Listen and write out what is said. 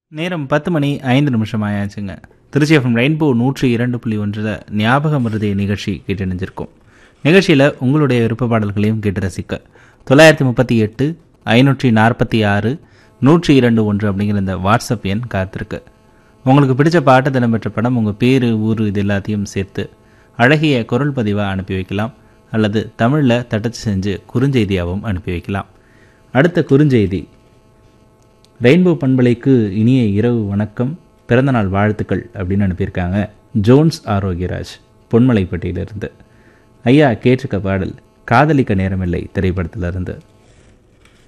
நேரம் பத்து மணி ஐந்து நிமிஷம் ஆயாச்சுங்க திருச்சி எஃப்எம் ரெயின்போ நூற்றி இரண்டு புள்ளி ஒன்றில் ஞாபக மருதி நிகழ்ச்சி கேட்டு நினைஞ்சிருக்கோம் நிகழ்ச்சியில் உங்களுடைய விருப்ப பாடல்களையும் கேட்டு ரசிக்க தொள்ளாயிரத்தி முப்பத்தி எட்டு ஐநூற்றி நாற்பத்தி ஆறு நூற்றி இரண்டு ஒன்று அப்படிங்கிற இந்த வாட்ஸ்அப் எண் காத்திருக்கு உங்களுக்கு பிடிச்ச பாட்டு தினம்பெற்ற படம் உங்கள் பேர் ஊர் இது எல்லாத்தையும் சேர்த்து அழகிய குரல் பதிவாக அனுப்பி வைக்கலாம் அல்லது தமிழில் தட்டச்சு செஞ்சு குறுஞ்செய்தியாகவும் அனுப்பி வைக்கலாம் அடுத்த குறுஞ்செய்தி ரெயின்போ பண்பலைக்கு இனிய இரவு வணக்கம் பிறந்தநாள் வாழ்த்துக்கள் அப்படின்னு அனுப்பியிருக்காங்க ஜோன்ஸ் ஆரோக்கியராஜ் பொன்மலைப்பட்டியிலிருந்து ஐயா கேட்டிருக்க பாடல் காதலிக்க நேரமில்லை திரைப்படத்திலிருந்து